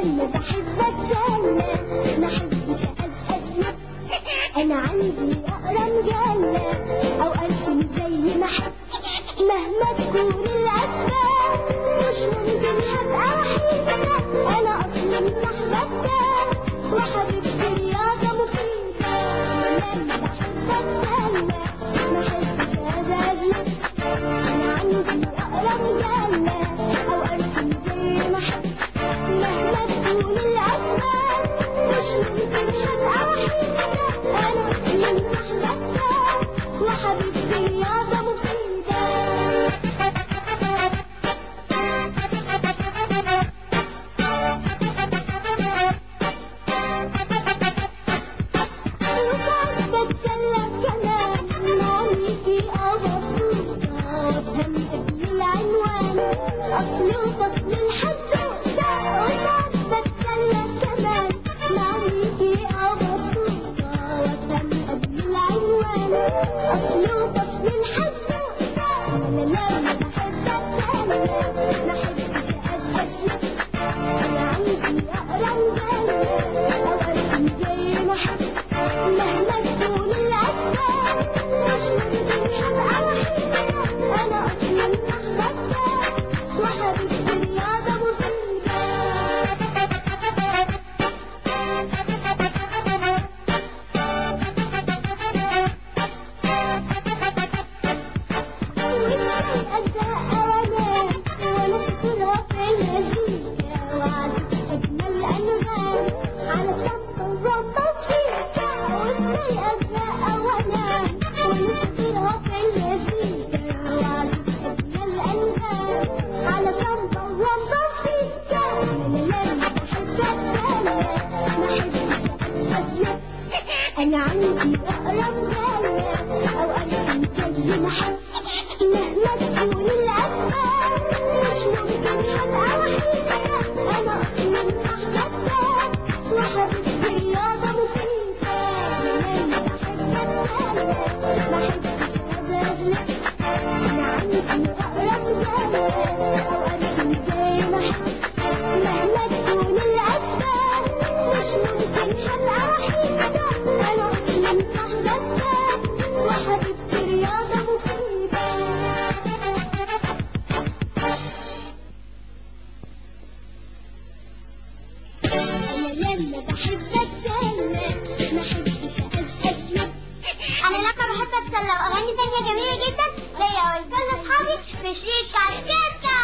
لما بحب اتسلى ما احبش ازقد انا عندي اقرا مجله او ارسم زي ما احب مهما تكون الاسباب مش ممكن هبقى وحيده انا اصلا صاحبتها وحبيبتي رياضه مفيده لما بحب اتسلى ما احبش ازقد انا عندي اقرا مجله او ارسم زي ما احب مهما تكون الأسباب مش ممكن هبقى وحيدة أنا أصلي صاحبتها وحبيبتي رياضة مفيدة وساعات بتسلى كمان نوميتي أو مبسوطة وأفهم قبل العنوان أصل وفصل الحدوتة وساعات بتسلى كمان نوميتي أو مبسوطة وأفهم قبل العنوان أصل وفصل الحدوتة أنا لما بحب أتسلى ما أحبش أزهد أنا عندي أقرا مجلة أو أرسم زي ما أحب مهما تكون الأسباب مش ممكن هبقى وحيدة أنا أصلا صاحبتها وحبيبتي رياضة مفيدة وإزاي أزهق وأنام وأنا شاطرة في المزيكا وأعزف أجمل أنغام على صمت الرمبة فيكا وإزاي أزهق وأنام وأنا شاطرة في المزيكا وأعزف أجمل أنغام على صمت الرمبة فيكا أنا لما بحب أتسلى ما أحبش أتسلى أنا عندي أقرا مجلة أو أرسم زي ما أحب مهما تكون الأسباب مش ممكن هبقى وحيدة أنا أصلا صاحبتها وحبيبتي رياضة مفيدة لما بحب أتسلى ما أحبش أبادلك أنا عندي أقرا مجلة أو أرسم زي ما أحب مهما تكون الأسباب مش ممكن هبقى وحيدة أنا أصلا صاحبتها وحبيبتي رياضة مفيدة أنا لما بحب أتسلى ما أحبش أزقد انا لما بحب اتسلى واغاني تانية جميلة جدا زي اقول كل اصحابي في شريك كارتيستا